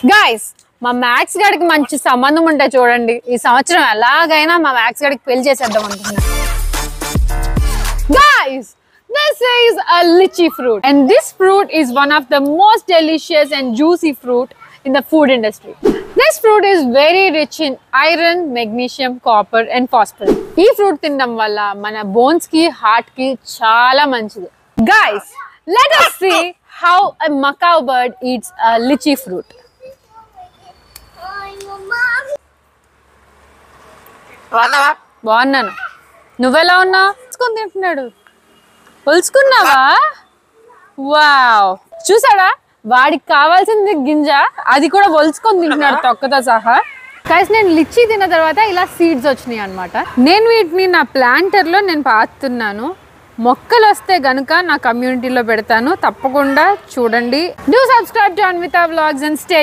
Guys మా maths గడికి మంచి సంబంధం ఉంటే చూడండి ఈ సంవత్సరం ఎలాగైనా మా మ్యాథ్స్ గడికి పెళ్లి చేసేద్దాం అనుకుంటున్నా guys This is a lychee fruit and this fruit is one of the most delicious and juicy fruit in the food industry. This fruit is very rich in iron, magnesium, copper and phosphorus. ఈ fruit తినడం వల్ల మన bones కి heart కి చాలా మంచిది guys let us see how a macaw bird eats a lychee fruit. బాగున్నాను నువ్వెలా ఉన్నావు పులుసుకొని తింటున్నాడు పులుసుకున్నావా వావ్ చూసాడా వాడికి కావాల్సింది గింజ అది కూడా ఒలుచుకొని తింటున్నాడు తొక్కతో సహా కాసి నేను లిచ్చి తిన్న తర్వాత ఇలా సీడ్స్ వచ్చినాయి అనమాట నేను వీటిని నా ప్లాంటర్ లో నేను పాతున్నాను మొక్కలు వస్తే గనుక నా కమ్యూనిటీలో పెడతాను తప్పకుండా చూడండి do subscribe to Anvita vlogs and stay